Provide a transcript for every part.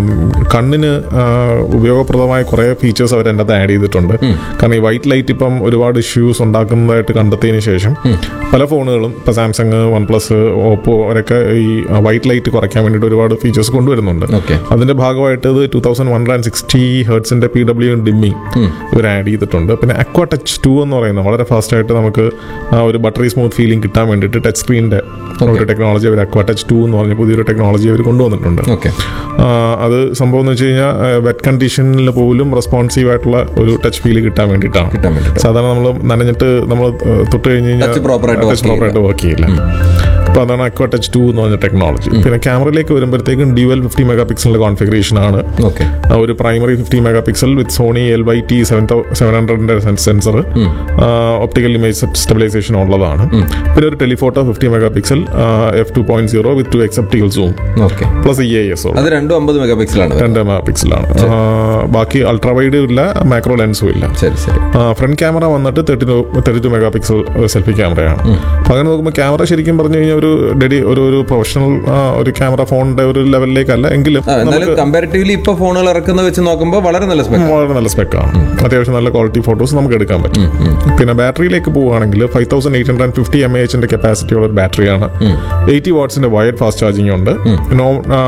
ആം, കണ്ണിന് ആ, ഉപയോഗപ്രദമായ കുറേ ഫീച്ചേഴ്സ് അവർ എൻ്റെ ആഡ് ചെയ്തിട്ടുണ്ട് കാരണം ഈ വൈറ്റ് ലൈറ്റ് ഇപ്പം ഒരുപാട് ഇഷ്യൂസ് ഉണ്ടാക്കുന്നതായിട്ട് കണ്ടെത്തിയതിന് ശേഷം പല ഫോണുകളും ഇപ്പോൾ സാംസങ് വൺ പ്ലസ് ഓപ്പോ അവരൊക്കെ ഈ വൈറ്റ് ലൈറ്റ് കുറയ്ക്കാൻ വേണ്ടിയിട്ട് ഒരുപാട് ഫീച്ചേഴ്സ് കൊണ്ടുവരുന്നുണ്ട് ഓക്കെ അതിന്റെ ഭാഗമായിട്ട് ഇത് two thousand one and sixty ഹേർട്സിന്റെ പി ഡബ്ല്യു ഡിമ്മിങ് ഇവർ ആഡ് ചെയ്തിട്ടുണ്ട് പിന്നെ അക്വ ടച്ച് ടു എന്ന് പറയുന്നത് വളരെ ഫാസ്റ്റ് ആയിട്ട് നമുക്ക് ആ ഒരു ബട്ടറി സ്മൂത്ത് ഫീലിംഗ് കിട്ടാൻ വേണ്ടിയിട്ട് ടച്ച് സ്ക്രീനിന്റെ ഒരു ടെക്നോളജി അവർ അക്വ ടച്ച് ടു എന്ന് പറഞ്ഞ പുതിയൊരു ടെക്നോളജി അവർ കൊണ്ടുവന്നിട്ടുണ്ട് ഓക്കെ ആ, അത് സംഭവം എന്ന് വെച്ച് കഴിഞ്ഞാൽ വെറ്റ് കണ്ടീഷനിൽ പോലും റെസ്പോൺസീവ് ആയിട്ടുള്ള ഒരു ടച്ച് ഫീൽ കിട്ടാൻ വേണ്ടിയിട്ടാണ് കിട്ടാൻ വേണ്ടിയിട്ട് സാധാരണ നമ്മൾ നനഞ്ഞിട്ട് നമ്മൾ തൊട്ട് കഴിഞ്ഞ് കഴിഞ്ഞാൽ Touch proper ആയിട്ട് work ടച്ച് പ്രോപ്പറായിട്ട് വർക്ക് ചെയ്യില്ല അപ്പോൾ അതാണ് അക്വ ടച്ച് ടു എന്ന് പറഞ്ഞ ടെക്നോളജി പിന്നെ ക്യാമറയിലേക്ക് വരുമ്പോഴത്തേക്കും ഡ്യുവൽ ഫിഫ്റ്റി മെഗാ പിക്സലിന്റെ കോൺഫിഗറേഷൻ ആണ് ഓക്കെ ആ, ഒരു primary fifty mega pixel with Sony L Y T seven seven ഹൺഡ്രഡിന്റെ സെൻസർ ഒപ്റ്റിക്കൽ ഇമേജ് സ്റ്റെബിലൈസേഷൻ ഉള്ളതാണ് പിന്നെ ഒരു telephoto fifty mega pixel F two point zero with two x optical zoom okay plus E S അത് രണ്ടും അമ്പത് mega പിക്സലാണ് രണ്ട് mega പിക്സലാണ് ബാക്കി ultra വൈഡും ഇല്ല മാക്രോ ലെൻസും ഇല്ല ശരി ശരി ഫ്രണ്ട് ക്യാമറ വന്നിട്ട് thirty two thirty two mega pixel selfie ക്യാമറയാണ് അപ്പോൾ അങ്ങനെ നോക്കുമ്പോൾ ക്യാമറ ശരിക്കും പറഞ്ഞു കഴിഞ്ഞാൽ ഒരു ഡെഡി ഒരു ഒരു പ്രൊഫഷണൽ ഒരു ക്യാമറ ഫോണിന്റെ ഒരു ലെവലിലേക്കല്ല എങ്കിലും ആ, എന്നാലും കമ്പാരിറ്റീവ്ലി ഇപ്പൊ ഫോണുകൾ ഇറക്കുന്നത് വെച്ച് നോക്കുമ്പോൾ വളരെ നല്ല സ്പെക് വളരെ നല്ല സ്പെക്കാണ് അത്യാവശ്യം നല്ല ക്വാളിറ്റി ഫോട്ടോസ് നമുക്ക് എടുക്കാൻ പറ്റും പിന്നെ ബാറ്ററിയിലേക്ക് പോവുകയാണെങ്കിൽ five thousand eight hundred fifty M എച്ചിന്റെ കപ്പാസിറ്റി ഉള്ള ഒരു ബാറ്ററിയാണ് എയ്റ്റി വാട്ട്സിന്റെ വയർഡ് ഫാസ്റ്റ് ചാർജിങ് ഉണ്ട് no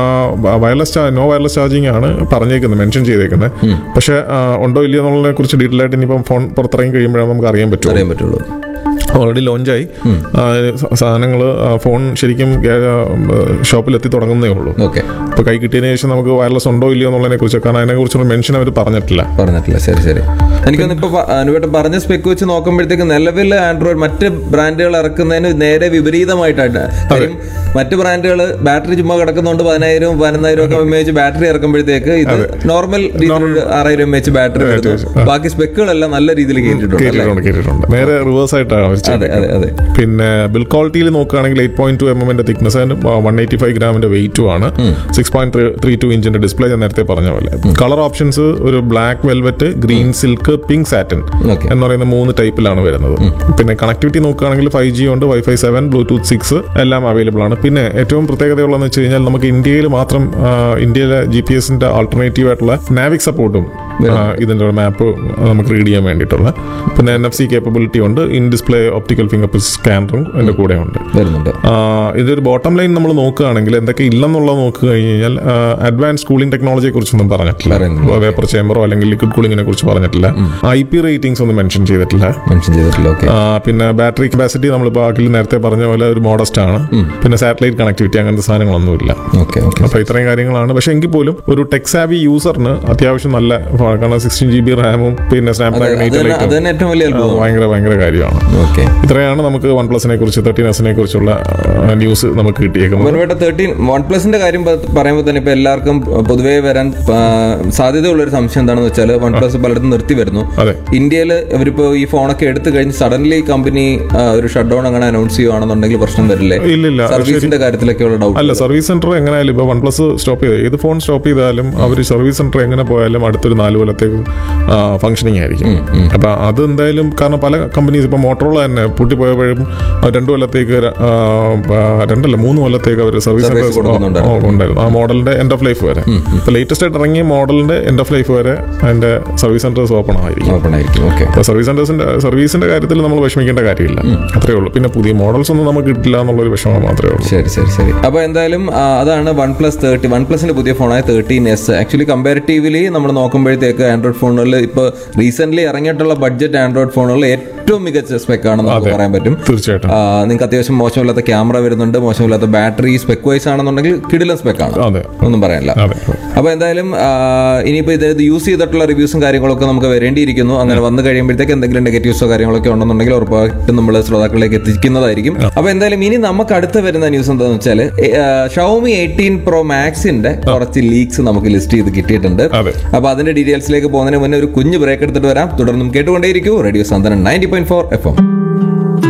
wireless no wireless charging ആണ് പറഞ്ഞേക്കുന്നത് മെൻഷൻ ചെയ്തേക്കുന്നത് പക്ഷേ ആ, ഉണ്ടോ ഇല്ലയോ എന്നുള്ളതിനെ കുറിച്ച് ഡീറ്റെയിൽ ആയിട്ട് ഇനിയിപ്പം ഫോൺ പുറത്തിറങ്ങി കഴിയുമ്പോഴാണ് നമുക്ക് അറിയാൻ പറ്റും അറിയാൻ പറ്റുള്ളൂ ഓൾറെഡി ലോഞ്ചായി സാധനങ്ങൾ ഫോൺ ശരിക്കും ഷോപ്പിൽ എത്തി തുടങ്ങുന്നേ ഉള്ളൂ ഓക്കെ ഇപ്പോൾ കൈ കിട്ടിയതിന് ശേഷം നമുക്ക് വയർലെസ് ഉണ്ടോ ഇല്ലയോ എന്നുള്ളതിനെ കുറിച്ച് കാരണം അതിനെ കുറിച്ചുള്ള മെൻഷൻ അവർ പറഞ്ഞിട്ടില്ല പറഞ്ഞിട്ടില്ല ശരി ശരി എനിക്കൊന്ന് ഇപ്പൊ പ- അനുവേട്ടൻ പറഞ്ഞ സ്പെക്ക് വെച്ച് നോക്കുമ്പോഴത്തേക്ക് നിലവിൽ ആൻഡ്രോയിഡ് മറ്റ് ബ്രാൻഡുകൾ ഇറക്കുന്നതിന് നേരെ വിപരീതമായിട്ടാണ് കാര്യം മറ്റ് ബ്രാൻഡുകൾ ബാറ്ററി ചുമ്മാ കിടക്കുന്നതുകൊണ്ട് പതിനായിരം പതിനൊന്നായിരം ഒക്കെ എം എച്ച് ബാറ്ററി ഇറക്കുമ്പോഴത്തേക്ക് ഇത് നോർമൽ ആറായിരം എം എച്ച് ബാറ്ററി വരുന്നു ബാക്കി സ്പെക്കുകളെല്ലാം നല്ല രീതിയിൽ കേട്ടിട്ടുണ്ട് അല്ലേ? കേട്ടിട്ടുണ്ട് കേട്ടിട്ടുണ്ട് നേരെ റിവേഴ്സ് ആയിട്ടാണ് അവർ അതെ അതെ അതെ പിന്നെ ബിൽ ക്വാളിറ്റിയിൽ നോക്കുകയാണെങ്കിൽ എയ്റ്റ് പോയിന്റ് ടു എം എമ്മിന്റെ തിക്നെസ് വൺ എയ്റ്റി ഫൈവ് ഗ്രാമിന്റെ വെയിറ്റും ആണ് സിക്സ് പോയിന്റ് ത്രീ ടു ഇഞ്ചിന്റെ ഡിസ്പ്ലേ ഞാൻ നേരത്തെ പറഞ്ഞ പോലെ കളർ ഓപ്ഷൻസ് ഒരു black velvet green silk pink satin okay എന്ന് പറയുന്ന മൂന്ന് ടൈപ്പിലാണ് വരുന്നത് പിന്നെ കണക്ടിവിറ്റി നോക്കുകയാണെങ്കിൽ ഫൈവ് ജി ഉണ്ട് വൈഫൈ സെവൻ ബ്ലൂടൂത്ത് സിക്സ് എല്ലാം അവൈലബിൾ ആണ് പിന്നെ ഏറ്റവും പ്രത്യേകതയുള്ളതെന്ന് വെച്ച് കഴിഞ്ഞാൽ നമുക്ക് ഇന്ത്യയിൽ മാത്രം ആ, ഇന്ത്യയിലെ ജി പി എസിന്റെ ആൾട്ടർനേറ്റീവ് ആയിട്ടുള്ള നാവിക് സപ്പോർട്ടും ഇതിന്റെ ഒരു മാപ്പ് നമുക്ക് റീഡ് ചെയ്യാൻ വേണ്ടിയിട്ടുള്ള പിന്നെ എൻ എഫ് സി കേപ്പബിലിറ്റി ഉണ്ട് in display optical fingerprint സ്കാനറും എൻ്റെ കൂടെ ഉണ്ട് വരുന്നുണ്ട് ആ, ഇതൊരു ബോട്ടം ലൈൻ നമ്മൾ നോക്കുകയാണെങ്കിൽ എന്തൊക്കെ ഇല്ലെന്നുള്ളത് നോക്കുക കഴിഞ്ഞാൽ അഡ്വാൻസ് കൂളിംഗ് ടെക്നോളജിയെ കുറിച്ചൊന്നും പറഞ്ഞിട്ടില്ല പറയുന്നില്ല. വേപ്പർ ചേമ്പറോ അല്ലെങ്കിൽ ലിക്വിഡ് കൂളിങ്ങിനെ കുറിച്ച് പറഞ്ഞിട്ടില്ല ഐ പി റേറ്റിംഗ്സ് ഒന്നും മെൻഷൻ ചെയ്തിട്ടില്ല മെൻഷൻ ചെയ്തിട്ടില്ല ഓക്കെ ആ, പിന്നെ ബാറ്ററി കപ്പാസിറ്റി നമ്മൾ ബാക്കിൽ നേരത്തെ പറഞ്ഞ പോലെ ഒരു മോഡസ്റ്റ് ആണ് പിന്നെ സാറ്റലൈറ്റ് കണക്ടിവിറ്റി അങ്ങനത്തെ സാധനങ്ങളൊന്നുമില്ല ഓക്കെ ഓക്കെ അപ്പൊ ഇത്രയും കാര്യങ്ങളാണ് പക്ഷെ എങ്കിൽ പോലും ഒരു ടെക്സാവി യൂസറിന് അത്യാവശ്യം നല്ല phone ആണ്. കാരണം സിക്സ്റ്റീൻ ജി ബി റാമും പിന്നെ സ്നാപ്ഡ്രാഗൺ അത് എയ്റ്റ് തന്നെ അത് തന്നെ ഏറ്റവും വലിയ അത്ഭുതം ഭയങ്കര ഭയങ്കര കാര്യമാണ് ഓക്കെ ഇത്രയാണ് നമുക്ക് വൺ പ്ലസിനെ കുറിച്ച് തേർട്ടീൻ എസിനെ കുറിച്ചുള്ള ന്യൂസ് നമുക്ക് കിട്ടിയേക്കുന്നത് വൺവേട്ട തേർട്ടീൻ വൺ പ്ലസിന്റെ കാര്യം പ- പറയുമ്പോൾ തന്നെ ഇപ്പൊ എല്ലാവർക്കും പൊതുവേ വരാൻ ആ, സാധ്യതയുള്ള ഒരു സംശയം എന്താണെന്ന് വെച്ചാൽ വൺ പ്ലസ് പലയിടത്തും നിർത്തി വരുന്നു അതെ ഇന്ത്യയിൽ ഇവരിപ്പോ ഈ ഫോണൊക്കെ എടുത്തു കഴിഞ്ഞ് സഡൻലി കമ്പനി ഒരു ഷട്ട് ഡൗൺ അങ്ങനെ അനൗൺസ് ചെയ്യുവാണെന്നുണ്ടെങ്കിൽ പ്രശ്നം വരില്ലേ ഇല്ലില്ല സർവീസിന്റെ കാര്യത്തിലൊക്കെയുള്ള ഡൗട്ട് അല്ല സർവീസ് സെന്റർ എങ്ങനെയായാലും ഇപ്പൊ വൺ പ്ലസ് സ്റ്റോപ്പ് ചെയ്ത് ഏത് ഫോൺ സ്റ്റോപ്പ് ചെയ്താലും അവർ സർവീസ് സെന്റർ എങ്ങനെ പോയാലും അടുത്തൊരു നാല് കൊല്ലത്തേക്ക് ഫംഗ്ഷനിങ് ആയിരിക്കും അപ്പൊ അത് എന്തായാലും കാരണം പല കമ്പനീസ് ഇപ്പൊ മോട്ടോറോള തന്നെ പൂട്ടിപ്പോയപ്പോഴും ആ രണ്ടു കൊല്ലത്തേക്ക് ര- ആ, ആ, രണ്ടല്ല മൂന്ന് കൊല്ലത്തേക്ക് അവർ സർവീസ് Service സെന്റർ കൊടുക്കുന്നുണ്ടായിരുന്നു. ഉണ്ടായിരുന്നു ആ മോഡലിന്റെ എൻഡ് ഓഫ് ലൈഫ് വരെ ഇപ്പൊ ലേറ്റസ്റ്റ് ആയിട്ട് ഇറങ്ങിയ മോഡലിന്റെ എൻഡ് ഓഫ് ലൈഫ് വരെ അതിന്റെ സർവീസ് സെന്റേഴ്സ് ഓപ്പൺ ആയിരിക്കും ഓപ്പൺ ആയിരിക്കും ഓക്കെ അപ്പൊ സർവീസ് സെന്റേഴ്സിന്റെ സർവീസിന്റെ കാര്യത്തിൽ നമ്മൾ വിഷമിക്കേണ്ട കാര്യമില്ല അത്രേ ഉള്ളൂ പിന്നെ പുതിയ മോഡൽസ് ഒന്നും നമുക്ക് കിട്ടില്ല എന്നുള്ളൊരു വിഷമം മാത്രമേ ഉള്ളൂ ശരി ശരി ശരി അപ്പൊ എന്തായാലും ആ, അതാണ് വൺ പ്ലസ് തേർട്ടി വൺ പ്ലസിന്റെ പുതിയ ഫോണായ തേർട്ടീൻ എസ് ആക്ച്വലി കമ്പാരിറ്റീവ്ലി നമ്മൾ നോക്കുമ്പോഴത്തേക്ക് ആൻഡ്രോയിഡ് ഫോണുകളിൽ ഇപ്പൊ റീസെന്റ് ഇറങ്ങിയിട്ടുള്ള ബഡ്ജറ്റ് ആൻഡ്രോയിഡ് ഫോണുകളിൽ ഏറ്റവും മികച്ച സ്പെക്ക് ആണെന്ന് നമുക്ക് പറയാൻ പറ്റും തീർച്ചയായിട്ടും നിങ്ങൾക്ക് അത്യാവശ്യം മോശമില്ലാത്ത ക്യാമറ വരുന്നുണ്ട് മോശമില്ലാത്ത ബാറ്ററി സ്പെക്ക് വൈസ് ആണെന്നുണ്ടെങ്കിൽ കിടിലൻ സ്പെക്ക് ആണ് അതെ ഒന്നും പറയാനില്ല അതെ അപ്പൊ എന്തായാലും ആ, ഇനിയിപ്പോ ഇത് യൂസ് ചെയ്തിട്ടുള്ള റിവ്യൂസും കാര്യങ്ങളൊക്കെ നമുക്ക് വരേണ്ടിയിരിക്കുന്നു അങ്ങനെ വന്നു കഴിയുമ്പോഴത്തേക്ക് എന്തെങ്കിലും നെഗറ്റീവ്സോ കാര്യങ്ങളൊക്കെ ഉണ്ടെന്നുണ്ടെങ്കിൽ ഉറപ്പായിട്ടും നമ്മൾ ശ്രോതാക്കളിലേക്ക് എത്തിക്കുന്നതായിരിക്കും അപ്പൊ എന്തായാലും ഇനി നമുക്ക് അടുത്ത് വരുന്ന ന്യൂസ് എന്താണെന്ന് വെച്ചാൽ ഷവമി എയ്റ്റീൻ പ്രോ മാക്സിന്റെ കുറച്ച് ലീക്സ് നമുക്ക് ലിസ്റ്റ് ചെയ്ത് കിട്ടിയിട്ടുണ്ട് അതെ അപ്പൊ അതിന്റെ ഡീറ്റെയിൽസിലേക്ക് പോകുന്നതിന് മുന്നേ ഒരു കുഞ്ഞു ബ്രേക്ക് എടുത്തിട്ട് വരാം തുടർന്നും കേട്ടുകൊണ്ടേയിരിക്കൂ റേഡിയോ സന്ദനം ninety point four F M